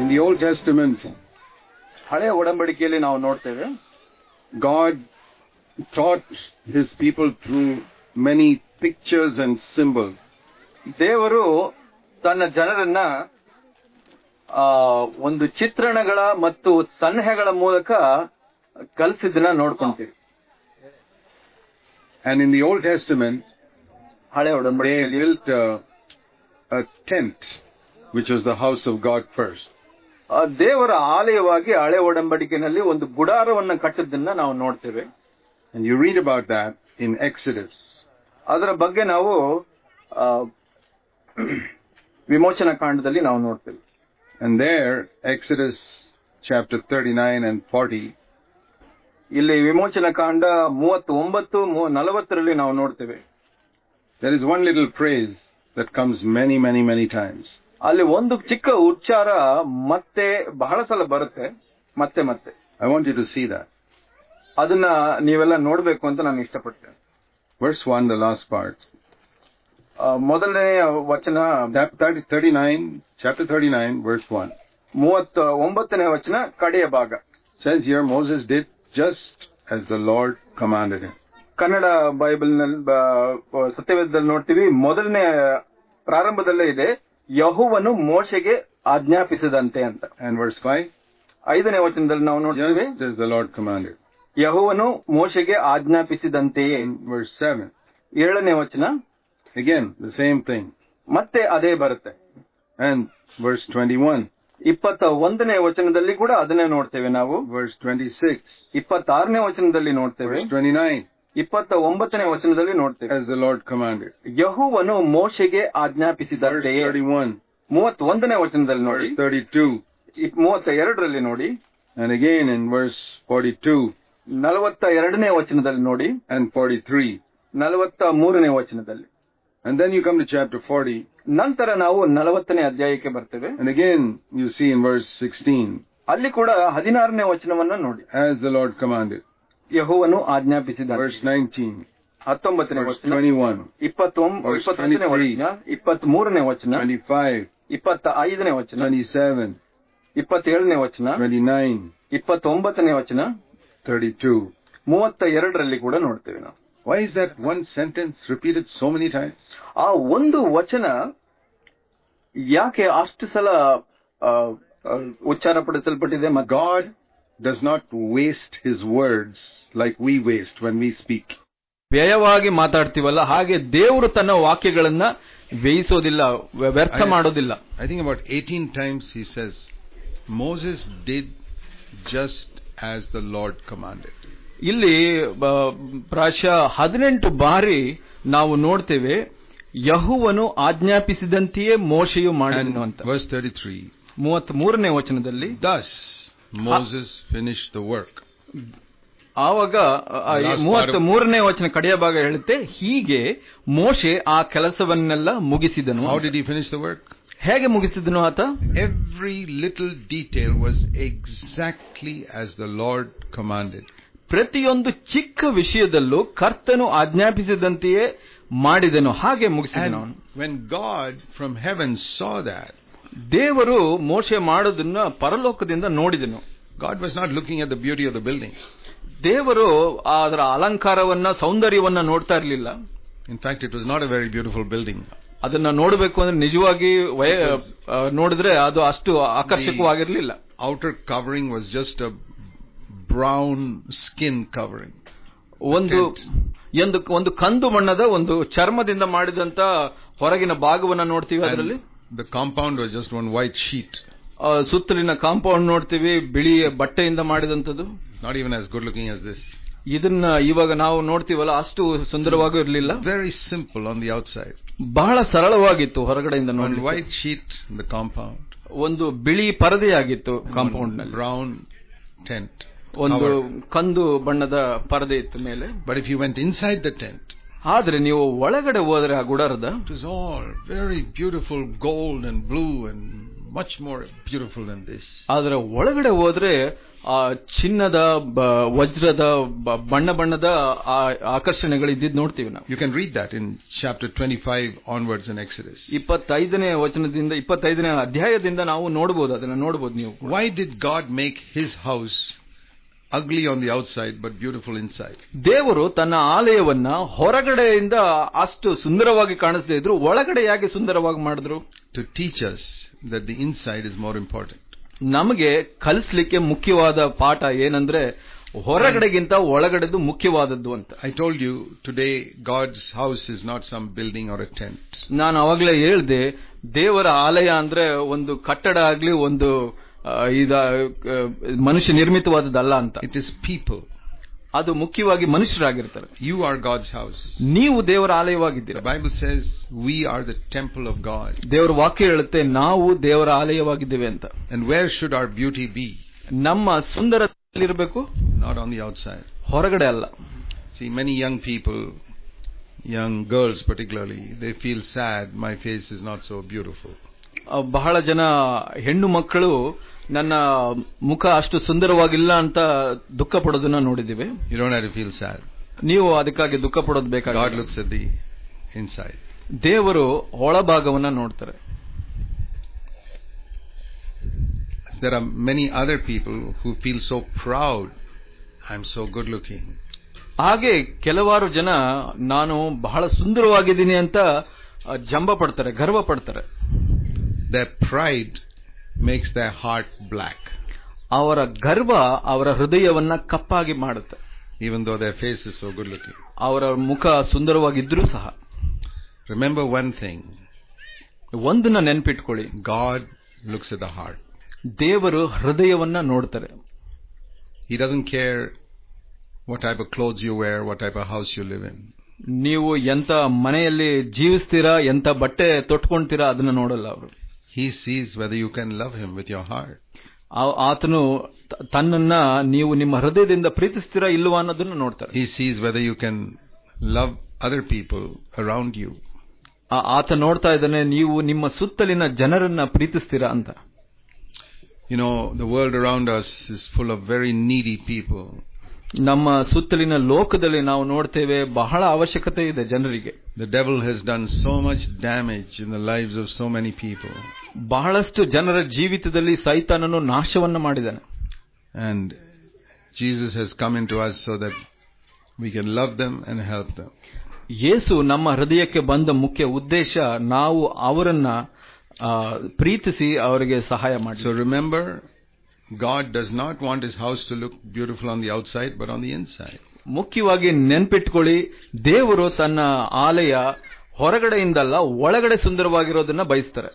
In the Old Testament, ಹಳೆಯ ಒಡಂಬಡಿಕೆಯಲ್ಲಿ ನಾವು ನೋಡ್ತೇವೆ God taught his people through many pictures and symbols. ದೇವರು ತನ್ನ ಜನರನ್ನ ಆ, ಒಂದು ಚಿತ್ರಣಗಳ ಮತ್ತು ಸಲಹೆಗಳ ಮೂಲಕ ಕಲಿಸಿದ್ದನ್ನ ನೋಡ್ಕೊಂತೀವಿ And in the Old Testament, ಹಳೆ they ಒಡಂಬಡಿಕೆಯಲ್ಲಿ built a, a tent, which was the house of God first. ಆ, ದೇವರ ಆಲಯವಾಗಿ ಹಳೆ ಒಡಂಬಡಿಕೆಯಲ್ಲಿ ಒಂದು ಗುಡಾರವನ್ನ ಕಟ್ಟಿದ್ದನ್ನ ನಾವು ನೋಡ್ತೇವೆ And you read about that in Exodus. ಅದರ ಬಗ್ಗೆ ನಾವು ಆ, ವಿಮೋಚನಾ ಕಾಂಡದಲ್ಲಿ ನಾವು ನೋಡ್ತೇವೆ And there, Exodus chapter 39 and 40, ಇಲ್ಲಿ ವಿಮೋಚನಾ ಕಾಂಡ ಮೂವತ್ತೊಂಬತ್ತು ಮೂ- ನಲವತ್ತರಲ್ಲಿ ನಾವು ನೋಡ್ತೇವೆ there is one little phrase that comes many, many, many times. ಅಲ್ಲಿ ಒಂದು ಚಿಕ್ಕ ಉಚ್ಚಾರ ಮತ್ತೆ ಬಹಳ ಸಲ ಬರುತ್ತೆ ಮತ್ತೆ ಮತ್ತೆ I want you to see that. ಅದನ್ನ ನೀವೆಲ್ಲ ನೋಡ್ಬೇಕು ಅಂತ ನಾನು ಇಷ್ಟಪಡ್ತೇನೆ Verse 1, the last part. ಆ, ಮೊದಲನೇ ವಚನ Chap- 30 39, chapter 39, verse 1. ಮೂವತ್ತ ಒಂಬತ್ತನೇ ವಚನ ಕಡೆಯ ಭಾಗ says here Moses did just as the Lord commanded him. Kannada Bible ನಲ್ಲಿ ಸತ್ಯವೇದದಲ್ಲಿ ನೋಡ್ತೀವಿ ಮೊದಲನೇ ಪ್ರಾರಂಭದಲ್ಲೇ ಇದೆ ಯಹುವನು ಮೋಶೆಗೆ ಆಜ್ಞಾಪಿಸಿದಂತೆ ಅಂತ And verse 5, ಐದನೇ ವಚನದಲ್ಲಿ ನಾವು ನೋಡ್ತೀವಿ just as the Lord commanded. ಯಹುವನು ಮೋಶೆಗೆ ಆಜ್ಞಾಪಿಸಿದಂತೆಯೇ In verse 7, ಏಳನೇ ವಚನ again, the same thing. ಮತ್ತೆ ಅದೇ ಬರುತ್ತೆ And verse 21, ಇಪ್ಪತ್ತ ಒಂದನೇ ವಚನದಲ್ಲಿ ಕೂಡ ಅದನ್ನೇ ನೋಡ್ತೇವೆ ನಾವು verse 26, ಇಪ್ಪತ್ತಾರನೇ ವಚನದಲ್ಲಿ ನೋಡ್ತೇವೆ verse 29, ಇಪ್ಪತ್ತ ಒಂಬತ್ತನೇ ವಚನದಲ್ಲಿ ನೋಡ್ತೇವೆ as the Lord commanded. ಯಹುವನು ಮೋಶೆಗೆ Verse ಆಜ್ಞಾಪಿಸಿದಂತೆಯೇ 31, ಮೂವತ್ತೊಂದನೇ ವಚನದಲ್ಲಿ ನೋಡಿ verse 32, ಇಪ್- ಮೂವತ್ತ ಎರಡರಲ್ಲಿ ನೋಡಿ and again in verse 42 ನಲವತ್ತ ಎರಡನೇ ವಚನದಲ್ಲಿ ನೋಡಿ and 43. ನಲವತ್ತ ಮೂರನೇ ವಚನದಲ್ಲಿ And then you come to chapter 40, ನಂತರ ನಾವು ನಲವತ್ತನೇ ಅಧ್ಯಾಯಕ್ಕೆ ಬರ್ತೇವೆ and again you see in verse 16, ಅಲ್ಲಿ ಕೂಡ ಹದಿನಾರನೇ ವಚನವನ್ನ ನೋಡಿ as the Lord commanded. ಯಹುವನು ಆಜ್ಞಾಪಿಸಿದ Verse 19, ಹತ್ತೊಂಬತ್ತನೇ verse ವಚನ 21, ಇಪ್ಪತ್ತೊಂಬ Verse ಇಪ್ಪತ್ತೊಂದನೇ 23. ವಚನ ಇಪ್ಪತ್ತ್ ಮೂರನೇ ವಚನ 25, ಇಪ್ಪತ್ತ ಐದನೇ ವಚನ 27, ಇಪ್ಪತ್ತೇಳನೇ ವಚನ 29, ಇಪ್ಪತ್ತೊಂಬತ್ತನೇ ವಚನ 32. ಮೂವತ್ತ ಎರಡರಲ್ಲಿ ಕೂಡ ನೋಡ್ತೇವೆ ನಾವು Why is that one sentence repeated so many times? ಆ ಒಂದು ವಚನ ಯಾಕೆ ಅಷ್ಟು ಸಲ ಆ, ಆ, ಉಚ್ಚಾರ ಪಡಿಸಲ್ಪಟ್ಟಿದೆ ಮತ್ತು God does not waste his words like we waste when we speak. ವ್ಯಯವಾಗಿ ಮಾತಾಡ್ತೀವಲ್ಲ ಹಾಗೆ ದೇವರು ತನ್ನ ವಾಕ್ಯಗಳನ್ನ ವ್ಯಯಿಸೋದಿಲ್ಲ ವ್ಯ- ವ್ಯರ್ಥ I- ಮಾಡೋದಿಲ್ಲ I think about 18 times he says, Moses did just as the Lord commanded. ಇಲ್ಲಿ ಬ- ಪ್ರಾಯಶಃ ಹದಿನೆಂಟು ಬಾರಿ ನಾವು ನೋಡ್ತೇವೆ ಯಹುವನು ಆಜ್ಞಾಪಿಸಿದಂತೆಯೇ ಮೋಶೆಯು ಮಾಡಿದನು And ಅಂತ verse 33, ಮೂವತ್ತ್ ಮೂರನೇ ವಚನದಲ್ಲಿ thus Moses finished the work. ಆವಾಗ Last ಮೂವತ್ತ್ part of- ಮೂರನೇ ವಚನ ಕಡೆಯ ಭಾಗ ಹೇಳುತ್ತೆ ಹೀಗೆ ಮೋಶೆ ಆ ಕೆಲಸವನ್ನೆಲ್ಲ ಮುಗಿಸಿದನು How did he finish the work? ಹೇಗೆ ಮುಗಿಸಿದನು ಆತ Every little detail was exactly as the Lord commanded. ಪ್ರತಿಯೊಂದು ಚಿಕ್ಕ ವಿಷಯದಲ್ಲೂ ಕರ್ತನು ಆಜ್ಞಾಪಿಸಿದಂತೆಯೇ ಮಾಡಿದನು ಹಾಗೆ ಮುಗಿಸಿದನು ಅವನು And when God from heaven saw that, ದೇವರು ಮೋಶೆ ಮಾಡೋದನ್ನ ಪರಲೋಕದಿಂದ ನೋಡಿದನು God was not looking at the beauty of the building. ದೇವರು ಅದರ ಅಲಂಕಾರವನ್ನ ಸೌಂದರ್ಯವನ್ನ ನೋಡ್ತಾ ಇರಲಿಲ್ಲ In fact, it was not a very beautiful building. ಅದನ್ನ ನೋಡಬೇಕು ಅಂದ್ರೆ ನಿಜವಾಗಿ ವಯ- ಆ, ನೋಡಿದ್ರೆ ಅದು ಅಷ್ಟು ಆಕರ್ಷಕವಾಗಿರ್ಲಿಲ್ಲ Outer covering was just a brown skin covering. ಒಂದು Tent. ಒಂದು ಒಂದು ಕಂದು ಬಣ್ಣದ ಒಂದು ಚರ್ಮದಿಂದ ಮಾಡಿದಂತ ಹೊರಗಿನ ಭಾಗವನ್ನ ನೋಡ್ತೀವಿ ಅದರಲ್ಲಿ And the compound was just one white sheet. ಆ, ಸುತ್ತಲಿನ ಕಾಂಪೌಂಡ್ ನೋಡ್ತೀವಿ ಬಿಳಿ ಬಟ್ಟೆಯಿಂದ ಮಾಡಿದಂತದ್ದು Not even as good looking as this. ಇದನ್ನ ಇವಾಗ ನಾವು ನೋಡ್ತೀವಲ್ಲ ಅಷ್ಟು ಸುಂದರವಾಗೂ ಇರಲಿಲ್ಲ Very simple on the outside. ಬಹಳ ಸರಳವಾಗಿತ್ತು ಹೊರಗಡೆಯಿಂದ One ನೋಡಿ white sheet in the compound. ಒಂದು ಬಿಳಿ ಪರದೆಯಾಗಿತ್ತು ಕಾಂಪೌಂಡ್ One ನಲ್ಲಿ brown tent. ಒಂದು covered. ಕಂದು ಬಣ್ಣದ ಪರದೆ ಇತ್ತು ಮೇಲೆ But if you went inside the tent, ಆದ್ರೆ ನೀವು ಒಳಗಡೆ ಹೋದ್ರೆ ಆ ಗುಡಾರದ it was all very beautiful gold and blue and much more beautiful than this. ಆದ್ರೆ ಒಳಗಡೆ ಹೋದ್ರೆ ಆ ಚಿನ್ನದ ಬ- ವಜ್ರದ ಬ- ಬಣ್ಣ ಬಣ್ಣದ ಆ- ಆಕರ್ಷಣೆಗಳು ಇದ್ದಿದ್ದು ನೋಡ್ತೀವಿ ನಾವು You can read that in chapter 25 onwards in Exodus. ಇಪ್ಪತ್ತೈದನೇ ವಚನದಿಂದ ಇಪ್ಪತ್ತೈದನೇ ಅಧ್ಯಾಯದಿಂದ ನಾವು ನೋಡಬಹುದು ಅದನ್ನ ನೋಡಬಹುದು ನೀವು ಕೂಡ. Why did God make his house ugly on the outside but beautiful inside? ದೇವರು ತನ್ನ ಆಲಯವನ್ನ ಹೊರಗಡೆಯಿಂದ ಅಷ್ಟು ಸುಂದರವಾಗಿ ಕಾಣಿಸದೇ ಇದ್ರು ಒಳಗಡೆ ಯಾಕೆ ಸುಂದರವಾಗಿ ಮಾಡಿದ್ರು To teach us that the inside is more important. ನಮಗೆ ಕಲಿಸ್ಲಿಕ್ಕೆ ಮುಖ್ಯವಾದ ಪಾಠ ಏನಂದ್ರೆ ಹೊರಗಡೆಗಿಂತ ಒಳಗಡೆದು ಮುಖ್ಯವಾದದ್ದು ಅಂತ I told you today God's house is not some building or a tent. ನಾನು ಅವಾಗಲೇ ಹೇಳ್ದೆ ದೇವರ ಆಲಯ ಅಂದ್ರೆ ಒಂದು ಕಟ್ಟಡ ಆಗ್ಲಿ ಒಂದು ಆ, ಇದ ಆ, ಮನುಷ್ಯ ನಿರ್ಮಿತವಾದದ್ದಲ್ಲ ಅಂತ It is people. ಅದು ಮುಖ್ಯವಾಗಿ ಮನುಷ್ಯರಾಗಿರ್ತಾರೆ You are God's house. ನೀವು ದೇವರ ಆಲಯವಾಗಿದ್ದೀರ The Bible says we are the temple of God. ದೇವರ ವಾಕ್ಯ ಹೇಳುತ್ತೆ ನಾವು ದೇವರ ಆಲಯವಾಗಿದ್ದೇವೆ ಅಂತ And where should our beauty be? ನಮ್ಮ ಸುಂದರತೆಯಲ್ಲಿರಬೇಕು Not on the outside. ಹೊರಗಡೆ ಅಲ್ಲ See, many young people, young girls particularly, they feel sad. My face is not so beautiful. ಆ, ಬಹಳ ಜನ ಹೆಣ್ಣು ಮಕ್ಕಳು ನನ್ನ ಮುಖ ಅಷ್ಟು ಸುಂದರವಾಗಿಲ್ಲ ಅಂತ ದುಃಖ ಪಡೋದನ್ನ ನೋಡಿದ್ದೀವಿ You don't have to feel sad. ನೀವು ಅದಕ್ಕಾಗಿ ದುಃಖ ಪಡೋದು God ಬೇಕಾಗಿ looks at the inside. ದೇವರು ಒಳಭಾಗವನ್ನ ನೋಡ್ತಾರೆ There are many other people who feel so proud. I'm so good looking. ಹಾಗೆ ಕೆಲವಾರು ಜನ ನಾನು ಬಹಳ ಸುಂದರವಾಗಿದ್ದೀನಿ ಅಂತ ಆ, ಜಂಬ ಪಡ್ತಾರೆ ಗರ್ವ ಪಡ್ತಾರೆ Their pride makes their heart black, ಅವರ ಗರ್ವ ಅವರ ಹೃದಯವನ್ನ ಕಪ್ಪಾಗಿ ಮಾಡುತ್ತೆ even though their face is so good looking. ಅವರ ಮುಖ ಸುಂದರವಾಗಿದ್ರೂ ಸಹ Remember one thing ಒಂದನ್ನ ನೆನ್ಪಿಟ್ಕೊಳ್ಳಿ God looks at the heart. ದೇವರು ಹೃದಯವನ್ನ ನೋಡ್ತಾರೆ He doesn't care what type of clothes you wear, what type of house you live in. ನೀವು ಎಂತ ಮನೆಯಲ್ಲಿ ಜೀವಿಸ್ತೀರಾ ಎಂತ ಬಟ್ಟೆ ತೊಟ್ಕೊಂತೀರಾ ಅದನ್ನ ನೋಡಲ್ಲ ಅವರು He sees whether you can love Him with your heart. ಆ- ಆತನು ತ- ತನ್ನನ್ನ ನೀವು ನಿಮ್ಮ ಹೃದಯದಿಂದ ಪ್ರೀತಿಸ್ತೀರಾ ಇಲ್ವಾ ಅನ್ನೋದನ್ನ ನೋಡ್ತಾರೆ He sees whether you can love other people around you. ಆ- ಆತ ನೋಡ್ತಾ ಇದ್ದಾನೆ ನೀವು ನಿಮ್ಮ ಸುತ್ತಲಿನ ಜನರನ್ನ ಪ್ರೀತಿಸ್ತೀರಾ ಅಂತ You know, the world around us is full of very needy people. ನಮ್ಮ ಸುತ್ತಲಿನ ಲೋಕದಲ್ಲಿ ನಾವು ನೋಡ್ತೇವೆ ಬಹಳ ಅವಶ್ಯಕತೆ ಇದೆ ಜನರಿಗೆ The devil has done so much damage in the lives of so many people. ಬಹಳಷ್ಟು ಜನರ ಜೀವಿತದಲ್ಲಿ ಸೈತಾನನು ನಾಶವನ್ನ ಮಾಡಿದ್ದಾನೆ And Jesus has come into us so that we can love them and help them. ಯೇಸು ನಮ್ಮ ಹೃದಯಕ್ಕೆ ಬಂದ ಮುಖ್ಯ ಉದ್ದೇಶ ನಾವು ಅವರನ್ನ ಆ, ಪ್ರೀತಿಸಿ ಅವರಿಗೆ ಸಹಾಯ ಮಾಡಿ So remember, God does not want His house to look beautiful on the outside, but on the inside. ಮುಖ್ಯವಾಗಿ ನೆನ್ಪಿಟ್ಕೊಳ್ಳಿ ದೇವರು ತನ್ನ ಆಲಯ ಹೊರಗಡೆಯಿಂದಲ್ಲ ಒಳಗಡೆ ಸುಂದರವಾಗಿರೋದನ್ನ ಬಯಸ್ತಾರೆ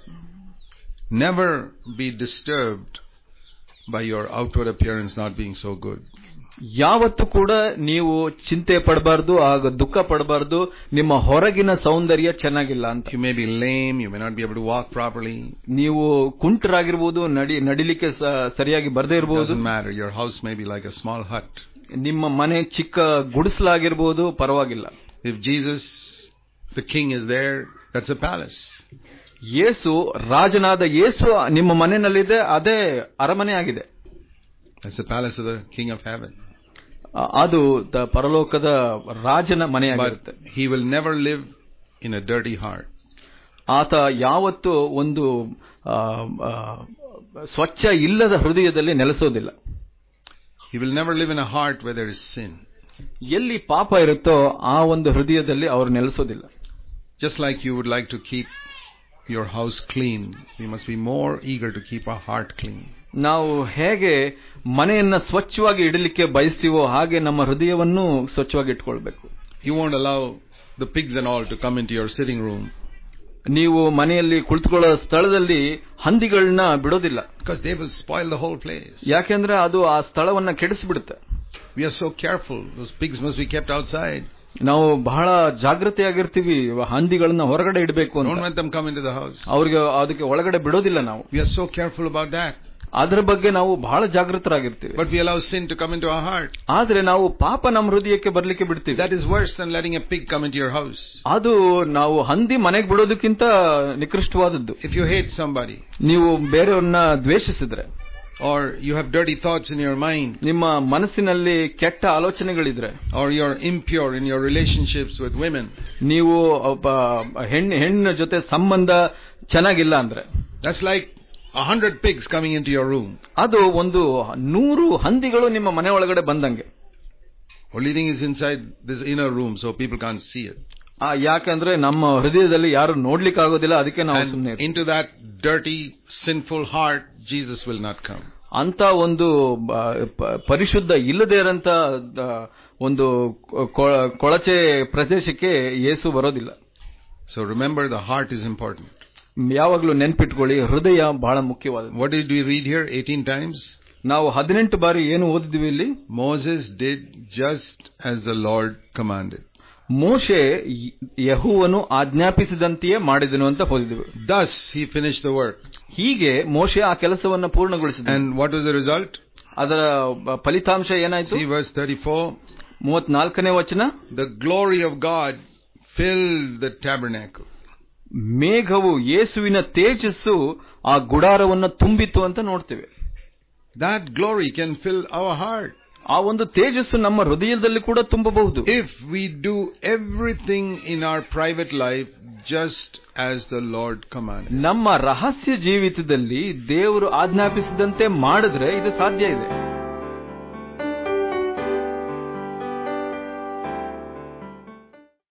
Never be disturbed by your outward appearance not being so good. ಯಾವತ್ತು ಕೂಡ ನೀವು ಚಿಂತೆ ಪಡಬಾರ್ದು ಆಗ ದುಃಖ ಪಡಬಾರ್ದು ನಿಮ್ಮ ಹೊರಗಿನ ಸೌಂದರ್ಯ ಚೆನ್ನಾಗಿಲ್ಲ ಅಂತ You may be lame, you may not be able to walk properly. ನೀವು ಕುಂಟರಾಗಿರ್ಬೋದು ನಡಿ ನಡಿಲಿಕ್ಕೆ ಸ- ಸರಿಯಾಗಿ ಬರದೇ It ಇರಬಹುದು doesn't matter. Your house may be like a small hut. ನಿಮ್ಮ ಮನೆ ಚಿಕ್ಕ ಗುಡಿಸಲಾಗಿರ್ಬೋದು ಪರವಾಗಿಲ್ಲ If Jesus, the king, is there, that's a palace. ಯೇಸು ರಾಜನಾದ ಯೇಸು ನಿಮ್ಮ ಮನೆಯಲ್ಲಿದೆ ಅದೇ ಅರಮನೆ ಆಗಿದೆ That's the palace of the king of heaven. ಅ- ಅದು ತ- ಪರಲೋಕದ ರಾಜನ ಮನೆಯಾಗಿರುತ್ತೆ But he will never live in a dirty heart. ಆತ ಯಾವತ್ತೂ ಒಂದು ಆ, ಆ, ಸ್ವಚ್ಛ ಇಲ್ಲದ ಹೃದಯದಲ್ಲಿ ನೆಲೆಸೋದಿಲ್ಲ He will never live in a heart where there is sin. ಎಲ್ಲಿ ಪಾಪ ಇರುತ್ತೋ ಆ ಒಂದು ಹೃದಯದಲ್ಲಿ ಅವರು ನೆಲೆಸೋದಿಲ್ಲ Just like you would like to keep your house clean, we must be more eager to keep our heart clean. ನಾವು ಹೇಗೆ ಮನೆಯನ್ನ ಸ್ವಚ್ಛವಾಗಿ ಇಡಲಿಕ್ಕೆ ಬಯಸ್ತೀವೋ ಹಾಗೆ ನಮ್ಮ ಹೃದಯವನ್ನು ಸ್ವಚ್ಛವಾಗಿ ಇಟ್ಕೊಳ್ಬೇಕು You won't allow the pigs and all to come into your sitting room ನೀವು ಮನೆಯಲ್ಲಿ ಕುಳಿತುಕೊಳ್ಳೋ ಸ್ಥಳದಲ್ಲಿ ಹಂದಿಗಳನ್ನ ಬಿಡೋದಿಲ್ಲ because they will spoil the whole place. ಯಾಕೆಂದ್ರೆ ಅದು ಆ ಸ್ಥಳವನ್ನ ಕೆಡಿಸ್ಬಿಡುತ್ತೆ We are so careful. Those pigs must be kept outside. ನಾವು ಬಹಳ ಜಾಗೃತಿಯಾಗಿರ್ತೀವಿ ಹಂದಿಗಳನ್ನ ಹೊರಗಡೆ ಇಡಬೇಕು Don't ಅಂತ let them come into the house. ಅವ್ರಿಗೆ ಅದಕ್ಕೆ ಒಳಗಡೆ ಬಿಡೋದಿಲ್ಲ ನಾವು We are so careful about that. ಅದ್ರ ಬಗ್ಗೆ ನಾವು ಬಹಳ ಜಾಗೃತರಾಗಿರ್ತೀವಿ But we allow sin to come into our heart. ಆದ್ರೆ ನಾವು ಪಾಪ ನಮ್ಮ ಹೃದಯಕ್ಕೆ ಬರ್ಲಿಕ್ಕೆ ಬಿಡ್ತೀವಿ That is worse than letting a pig come into your house. ಅದು ನಾವು ಹಂದಿ ಮನೆಗೆ ಬಿಡೋದಕ್ಕಿಂತ ನಿಕೃಷ್ಟವಾದದ್ದು If you hate somebody, ನೀವು ಬೇರೆಯವ್ರನ್ನ ದ್ವೇಷಿಸಿದ್ರೆ or you have dirty thoughts in your mind, ನಿಮ್ಮ ಮನಸ್ಸಿನಲ್ಲಿ ಕೆಟ್ಟ ಆಲೋಚನೆಗಳಿದ್ರೆ or you're impure in your relationships with women, ನೀವು ಒಬ್ಬ ಹೆಣ್ಣು ಹೆಣ್ಣಿನ ಜೊತೆ ಸಂಬಂಧ ಚೆನ್ನಾಗಿಲ್ಲ ಅಂದ್ರೆ that's like a hundred pigs coming into your room. ಅದು ಒಂದು ನೂರು ಹಂದಿಗಳು ನಿಮ್ಮ ಮನೆ ಒಳಗಡೆ ಬಂದಂಗೆ Only thing is inside this inner room, so people can't see it. ಆ, ಯಾಕಂದ್ರೆ ನಮ್ಮ ಹೃದಯದಲ್ಲಿ ಯಾರು ನೋಡ್ಲಿಕ್ಕೆ ಆಗೋದಿಲ್ಲ ಅದಕ್ಕೆ ನಾವು And ಸುಮ್ಮನೆ into that dirty, sinful heart, Jesus will not come. ಅಂತ ಒಂದು ಆ, ಪ- ಪರಿಶುದ್ಧ ಇಲ್ಲದೇ ಇರಂತ ಆ, ಒಂದು ಕೊ- ಕೊಳಚೆ ಪ್ರದೇಶಕ್ಕೆ ಯೇಸು ಬರೋದಿಲ್ಲ So remember, the heart is important. ಯಾವಾಗ್ಲೂ ನೆನ್ಪಿಟ್ಕೊಳ್ಳಿ ಹೃದಯ ಬಹಳ ಮುಖ್ಯವಾದ What did we read here 18 times? ನಾವು ಹದಿನೆಂಟು ಬಾರಿ ಏನು ಓದಿದ್ವಿ ಇಲ್ಲಿ Moses did just as the Lord commanded. ಮೋಶೆ ಯ- ಯೆಹೋವನು ಆಜ್ಞಾಪಿಸಿದಂತೆಯೇ ಮಾಡಿದನು ಅಂತ ಓದಿದ್ವಿ Thus he finished the work. ಹೀಗೆ ಮೋಶೆ ಆ ಕೆಲಸವನ್ನ ಪೂರ್ಣಗೊಳಿಸಿದ And what was the result? ಅದರ ಬ- ಫಲಿತಾಂಶ ಏನಾಯ್ತು See verse 34. ಮೂವತ್ನಾಲ್ಕನೇ ವಚನ The glory of God filled the tabernacle. ಮೇಘವು ಯೇಸುವಿನ ತೇಜಸ್ಸು ಆ ಗುಡಾರವನ್ನ ತುಂಬಿತು ಅಂತ ನೋಡ್ತೇವೆ That glory can fill our heart. ಆ ಒಂದು ತೇಜಸ್ಸು ನಮ್ಮ ಹೃದಯದಲ್ಲಿ ಕೂಡ ತುಂಬಬಹುದು If we do everything in our private life just as the Lord commanded. ನಮ್ಮ ರಹಸ್ಯ ಜೀವಿತದಲ್ಲಿ ದೇವರು ಆಜ್ಞಾಪಿಸಿದಂತೆ ಮಾಡಿದ್ರೆ ಇದು ಸಾಧ್ಯ ಇದೆ